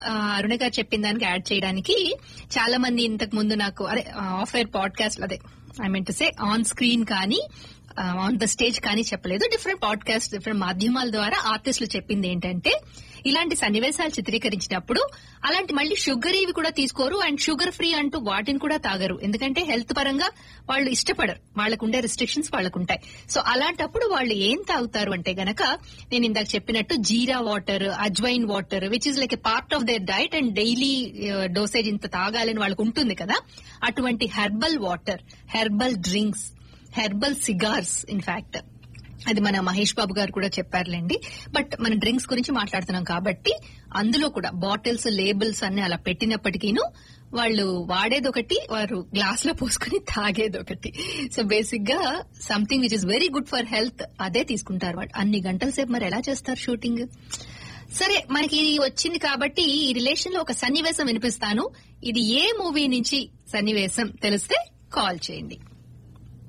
ఆ, అరుణ గారు చెప్పిన దానికి యాడ్ చేయడానికి చాలా మంది ఇంతకు ముందు నాకు అదే ఆఫ్ ఎయిర్ పాడ్కాస్ట్ అదే I mean to say on screen కానీ ఆన్ ద స్టేజ్ కానీ చెప్పలేదు డిఫరెంట్ పాడ్కాస్ట్ డిఫరెంట్ మాధ్యమాల ద్వారా ఆర్టిస్టులు చెప్పింది ఏంటంటే ఇలాంటి సన్నివేశాలు చిత్రీకరించినప్పుడు అలాంటి మళ్ళీ షుగర్ ఇవి కూడా తీసుకోరు అండ్ షుగర్ ఫ్రీ అంటూ వాటిని కూడా తాగరు ఎందుకంటే హెల్త్ పరంగా వాళ్ళు ఇష్టపడరు వాళ్ళకు ఉండే రిస్ట్రిక్షన్స్ వాళ్ళకు ఉంటాయి సో అలాంటప్పుడు వాళ్ళు ఏం తాగుతారు అంటే గనక నేను ఇందాక చెప్పినట్టు jeera water ajwain water which is like a part of their diet and daily dosage ఇంత తాగాలని వాళ్ళకు ఉంటుంది కదా అటువంటి herbal water herbal drinks herbal cigars in fact అది మన మహేష్ బాబు గారు కూడా చెప్పారులేండి బట్ మన డ్రింక్స్ గురించి మాట్లాడుతున్నాం కాబట్టి అందులో కూడా బాటిల్స్ లేబుల్స్ అన్ని అలా పెట్టినప్పటికీను వాళ్ళు వాడేది ఒకటి వారు గ్లాస్ లో పోసుకుని తాగేది ఒకటి సో బేసిక్ గా something which is very good for health అదే తీసుకుంటారు వాళ్ళు అన్ని గంటల సేపు మరి ఎలా చేస్తారు షూటింగ్ సరే మనకి ఇది వచ్చింది కాబట్టి ఈ రిలేషన్ లో ఒక సన్నివేశం వినిపిస్తాను ఇది ఏ మూవీ నుంచి సన్నివేశం తెలిస్తే కాల్ చేయండి